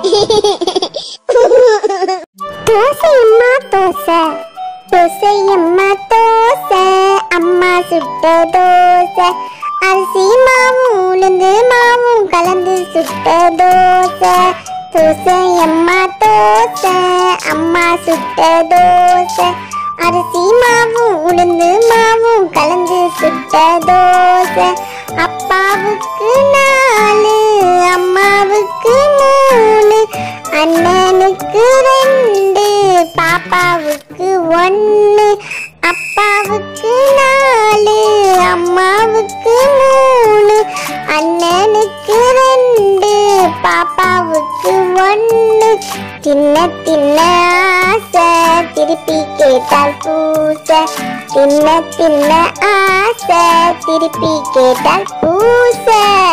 தோசை அம்மா தோசை தோசை அம்மா தோசை அம்மா சுட்ட தோசை அரிசி மாவும் உளுந்து மாவும் கலந்து சுட்ட தோசை தோசை அம்மா தோசை அம்மா சுட்ட தோசை அரிசி மாவும் உளுந்து மாவும் கலந்து சுட்ட தோசை அப்பாவுக்கு நாலு அம்மாவுக்கு மூணு அண்ணனுக்கு ரெண்டு பாப்பாவுக்கு ஒன்று அப்பாவுக்கு நாலு அம்மாவுக்கு மூணு அண்ணனுக்கு ரெண்டு பாப்பாவுக்கு ஒன்று தின்ன தின்ன ஆசை திருப்பி கேட்டால் பூச தின்ன தின்ன ஆசை திருப்பி கேட்டால் பூச